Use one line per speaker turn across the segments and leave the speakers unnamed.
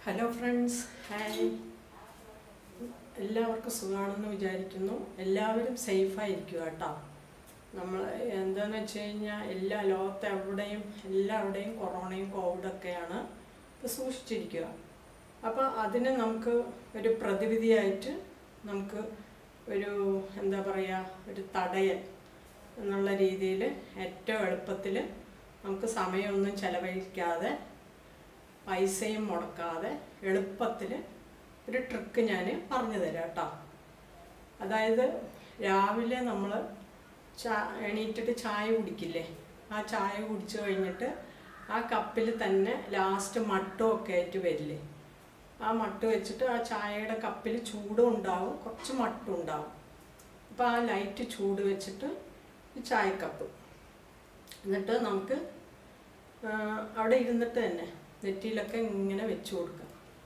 hello friends hi എല്ലാവർക്കും സുഖമാണെന്ന് വിചാരിക്കുന്നു എല്ലാവരും സേഫായിരിക്കുക കേട്ടോ നമ്മൾ എന്താണെന്ന് വെച്ച് കഴിഞ്ഞാൽ എല്ലാ ലോകത്ത് എവിടെയും എല്ലാവിടെയും കൊറോണയും കോവിഡൊക്കെയാണ് അപ്പോൾ സൂക്ഷിച്ചിരിക്കുക അപ്പോൾ അതിന് നമുക്ക് ഒരു പ്രതിവിധിയായിട്ട് നമുക്ക് ഒരു എന്താ പറയുക ഒരു തടയൽ എന്നുള്ള രീതിയിൽ ഏറ്റവും എളുപ്പത്തിൽ നമുക്ക് സമയമൊന്നും ചെലവഴിക്കാതെ പൈസയും മുടക്കാതെ എളുപ്പത്തിൽ ഒരു ട്രിക്ക് ഞാൻ പറഞ്ഞു തരാം കേട്ടോ അതായത് രാവിലെ നമ്മൾ ചാ എണീറ്റിട്ട് ചായ കുടിക്കില്ലേ ആ ചായ കുടിച്ചു കഴിഞ്ഞിട്ട് ആ കപ്പിൽ തന്നെ ലാസ്റ്റ് മട്ടും ഒക്കെ ആയിട്ട് വരില്ലേ ആ മട്ട് വെച്ചിട്ട് ആ ചായയുടെ കപ്പിൽ ചൂടും ഉണ്ടാവും കുറച്ച് മട്ടും ഉണ്ടാവും അപ്പോൾ ആ ലൈറ്റ് ചൂട് വെച്ചിട്ട് ഈ ചായക്കപ്പ് എന്നിട്ട് നമുക്ക് ആ, അവിടെ ഇരുന്നിട്ട് തന്നെ നെറ്റിയിലൊക്കെ ഇങ്ങനെ വെച്ച് കൊടുക്കാം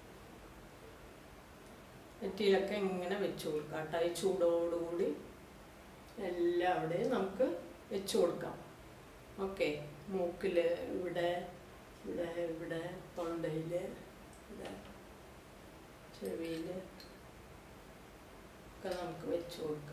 നെറ്റിയിലൊക്കെ ഇങ്ങനെ വെച്ച് കൊടുക്കാം കേട്ടോ ഈ ചൂടോടുകൂടി എല്ലാവിടെയും നമുക്ക് വെച്ച് കൊടുക്കാം ഓക്കെ മൂക്കിൽ ഇവിടെ ഇവിടെ ഇവിടെ തൊണ്ടയിൽ ഇവിടെ ചെവിയിൽ ഒക്കെ നമുക്ക് വെച്ച് കൊടുക്കാം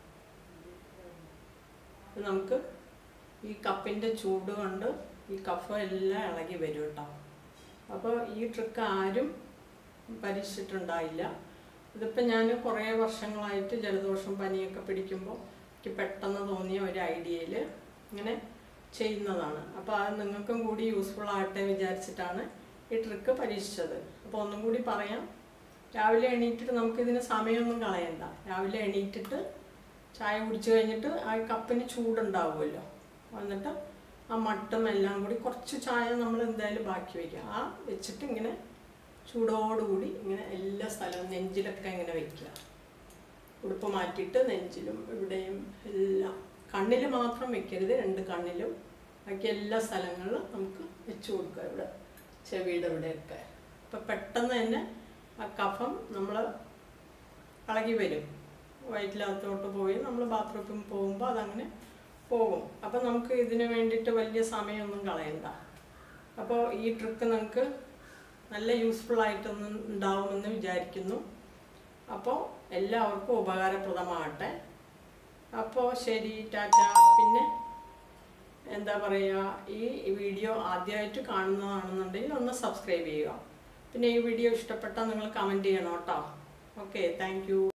ഇത് നമുക്ക് ഈ കപ്പിൻ്റെ ചൂട് കൊണ്ട് ഈ കഫം എല്ലാം ഇളകി വരും കേട്ടോ അപ്പോൾ ഈ ട്രിക്ക് ആരും പരീക്ഷിച്ചിട്ടുണ്ടായില്ല ഇതിപ്പോൾ ഞാൻ കുറേ വർഷങ്ങളായിട്ട് ജലദോഷം പനിയൊക്കെ പിടിക്കുമ്പോൾ എനിക്ക് പെട്ടെന്ന് തോന്നിയ ഒരു ഐഡിയയിൽ ഇങ്ങനെ ചെയ്യുന്നതാണ് അപ്പോൾ അത് നിങ്ങൾക്കും കൂടി യൂസ്ഫുൾ ആകട്ടെ വിചാരിച്ചിട്ടാണ് ഈ ട്രിക്ക് പരീക്ഷിച്ചത് അപ്പോൾ ഒന്നും കൂടി പറയാം രാവിലെ എണീറ്റിട്ട് നമുക്കിതിന് സമയമൊന്നും കളയണ്ട രാവിലെ എണീറ്റിട്ട് ചായ കുടിച്ചു കഴിഞ്ഞിട്ട് ആ കപ്പിന് ചൂടുണ്ടാവുമല്ലോ എന്നിട്ട് ആ മട്ടും എല്ലാം കൂടി കുറച്ച് ചായ നമ്മൾ എന്തായാലും ബാക്കി വയ്ക്കുക ആ വെച്ചിട്ട് ഇങ്ങനെ ചൂടോടുകൂടി ഇങ്ങനെ എല്ലാ സ്ഥലവും നെഞ്ചിലൊക്കെ ഇങ്ങനെ വെക്കുക ഉടുപ്പ് മാറ്റിയിട്ട് നെഞ്ചിലും ഇവിടെയും എല്ലാം കണ്ണിൽ മാത്രം വെക്കരുത് രണ്ട് കണ്ണിലും ബാക്കി എല്ലാ സ്ഥലങ്ങളിലും നമുക്ക് വെച്ച് കൊടുക്കുക ഇവിടെ ചെവിയുടെ ഇവിടെയൊക്കെ അപ്പം പെട്ടെന്ന് തന്നെ ആ കഫം നമ്മൾ ഇളകി വരും വയറ്റിലകത്തോട്ട് പോയി നമ്മൾ ബാത്റൂമിൽ പോകുമ്പോൾ അതങ്ങനെ പോകും അപ്പം നമുക്ക് ഇതിന് വേണ്ടിയിട്ട് വലിയ സമയമൊന്നും കളയണ്ട അപ്പോൾ ഈ ട്രിക്ക് നമുക്ക് നല്ല യൂസ്ഫുൾ ആയിട്ടൊന്നും ഉണ്ടാവുമെന്ന് വിചാരിക്കുന്നു അപ്പോൾ എല്ലാവർക്കും ഉപകാരപ്രദമാകട്ടെ അപ്പോൾ ശരി ടാറ്റ പിന്നെ എന്താ പറയുക ഈ വീഡിയോ ആദ്യമായിട്ട് കാണുന്നതാണെന്നുണ്ടെങ്കിൽ ഒന്ന് സബ്സ്ക്രൈബ് ചെയ്യുക പിന്നെ ഈ വീഡിയോ ഇഷ്ടപ്പെട്ടാൽ നിങ്ങൾ കമൻറ്റ് ചെയ്യണം കേട്ടോ ഓക്കെ താങ്ക്